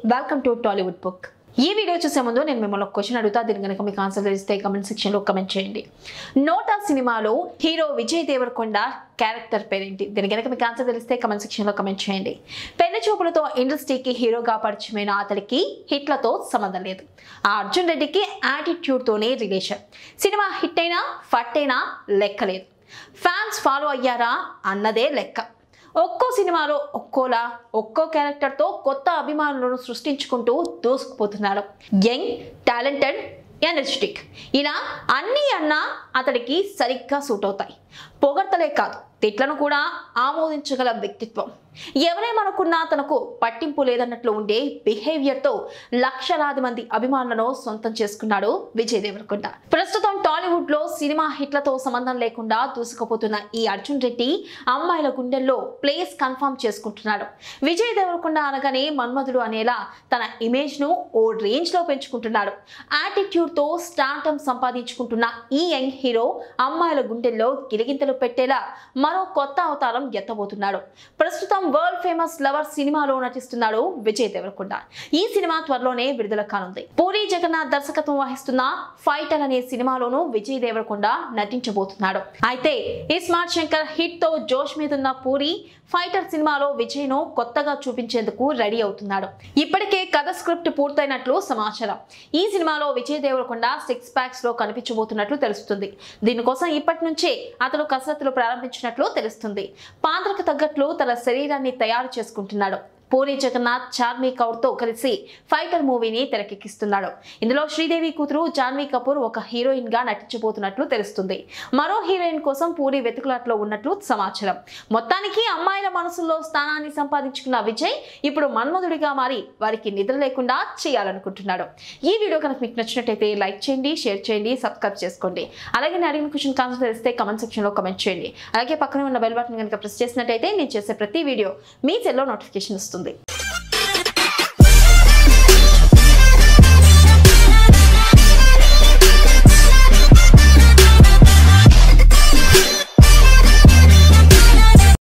welcome to Tollywood book ఈ video చూసే ముందు నేను మిమ్మల్ని ఒక క్వశ్చన్ అడుగుతా దీని కనుక మీకు ఆన్సర్ తెలిస్తే కమెంట్ సెక్షన్లో కమెంట్ చేయండి నోటా సినిమాలో హీరో విజయ్ దేవరకొండ క్యారెక్టర్ పేరేంటి దీని కనుక మీకు ఆన్సర్ తెలిస్తే కమెంట్ సెక్షన్లో కమెంట్ చేయండి పెళ్లి చూపులతో ఇండస్ట్రీకి హీరోగా పరిచయమైన అతడికి హిట్లతో సంబంధం లేదు ఆ అర్జున్ రెడ్డికి యాటిట్యూడ్తోనే రిలేషన్ సినిమా హిట్ అయినా ఫట్ అయినా లెక్కలేదు ఫ్యాన్స్ ఫాలో అయ్యారా అన్నదే లెక్క ఒక్కో సినిమాలో ఒక్కోలా ఒక్కో క్యారెక్టర్తో కొత్త అభిమానులను సృష్టించుకుంటూ దూసుకుపోతున్నాడు యంగ్ టాలెంటెడ్ ఎనర్జెటిక్ ఇలా అన్నీ అన్నా అతడికి సరిగ్గా సూట్ అవుతాయి పొగడ్తలే కాదు తిట్లను కూడా ఆమోదించగల వ్యక్తిత్వం ఎవరేమనుకున్నా తనకు పట్టింపు లేదన్నట్లు ఉండే బిహేవియర్తో లక్షలాది మంది అభిమానులను సొంతం చేసుకున్నాడు విజయ్ దేవరకొండ ప్రస్తుతం టాలీవుడ్ లో సినిమా హిట్లతో సంబంధం లేకుండా దూసుకుపోతున్న ఈ అర్జున్ రెడ్డి అమ్మాయిల గుండెల్లో ప్లేస్ కన్ఫర్మ్ చేసుకుంటున్నాడు విజయ్ దేవరకొండ అనగానే మన్మధుడు అనేలా తన ఇమేజ్ ను ఓ రేంజ్ లో పెంచుకుంటున్నాడు యాటిట్యూడ్ తో స్టార్టమ్ సంపాదించుకుంటున్న ఈ యంగ్ హీరో అమ్మాయిల గుండెల్లో గిలిగింతలు పెట్టేలా మరో కొత్త అవతారం ఎత్తబోతున్నాడు ప్రస్తుతం వరల్డ్ ఫేమస్ లవర్ సినిమాలో నటిస్తున్నాడు విజయ్ దేవరకొండ ఈ సినిమా త్వరలోనే విడుదల కానుంది పూరి జగన్నాథ్ దర్శకత్వం వహిస్తున్న ఫైటర్ అనే సినిమాలోనూ విజయ్ దేవరకొండ నటించబోతున్నాడు అయితే ఈ స్మార్ట్ శంకర్ హిట్ తో జోష్ మీదున్న పూరి ఫైటర్ సినిమాలో విజయ్ ను కొత్తగా చూపించేందుకు రెడీ అవుతున్నాడు ఇప్పటికే కథ స్క్రిప్ట్ పూర్తయినట్లు సమాచారం ఈ సినిమాలో విజయ్ దేవరకొండ సిక్స్ ప్యాక్స్ లో కనిపించబోతున్నట్లు తెలుస్తుంది దీనికోసం ఇప్పటి నుంచే అతను కసరత్తులు ప్రారంభించినట్లు తెలుస్తుంది పాత్రకు తగ్గట్లు తన శరీరాన్ని తయారు చేసుకుంటున్నాడు పూరి జగన్నాథ్ చార్మీ కౌర్ తో కలిసి ఫైటర్ మూవీని తెరకెక్కిస్తున్నాడు ఇందులో శ్రీదేవి కూతురు జాన్వీ కపూర్ ఒక హీరోయిన్ గా నటించబోతున్నట్లు తెలుస్తుంది మరో హీరోయిన్ కోసం పూరి వెతుకులాట్లో ఉన్నట్లు సమాచారం మొత్తానికి అమ్మాయిల మనసుల్లో స్థానాన్ని సంపాదించుకున్న విజయ్ ఇప్పుడు మన్మధుడిగా మారి వారికి నిద్ర లేకుండా చేయాలనుకుంటున్నాడు ఈ వీడియో కనుక మీకు నచ్చినట్టయితే లైక్ చేయండి షేర్ చేయండి సబ్స్క్రైబ్ చేసుకోండి అలాగే నేను అడిగిన క్వశ్చన్ కాన్సర్ తెలిస్తే కమెంట్ సెక్షన్ లో కమెంట్ చేయండి అలాగే పక్కనే ఉన్న బెల్ బటన్ కనుక ప్రెస్ చేసినట్టయితే నేను చేసే ప్రతి వీడియో మీ సెల్లో నోటిఫికేషన్ వస్తుంది